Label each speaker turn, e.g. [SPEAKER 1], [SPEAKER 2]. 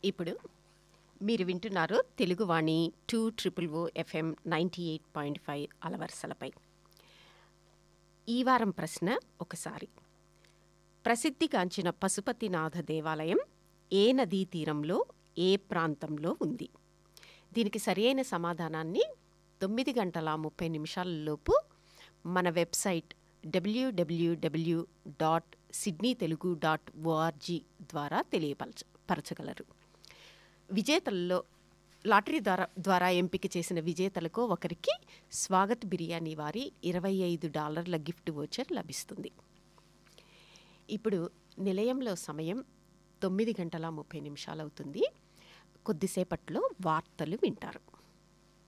[SPEAKER 1] ఇప్పుడు మీరు వింటున్నారు Teluguvani two triple O FM ninety eight point five అలవరుసలపై ఈ వారం ప్రశ్న ఒకసారి ప్రసిద్ధిగాంచిన పశుపతినాథ దేవాలయం ఏ నదీ తీరంలో ఏ ప్రాంతంలో ఉంది దీనికి సరియైన సమాధానాన్ని తొమ్మిది గంటల ముప్పై నిమిషాలలోపు మన website W W W dot Sydney Telugu dot O R G ద్వారా తెలియపరచ పరచగలరు విజేతల్లో లాటరీ ద్వారా ద్వారా ఎంపిక చేసిన విజేతలకు ఒకరికి స్వాగత్ బిర్యానీ వారి ఇరవై ఐదు డాలర్ల గిఫ్ట్ వోచర్ లభిస్తుంది ఇప్పుడు నిలయంలో సమయం తొమ్మిది గంటల ముప్పై నిమిషాలు అవుతుంది కొద్దిసేపట్లో వార్తలు వింటారు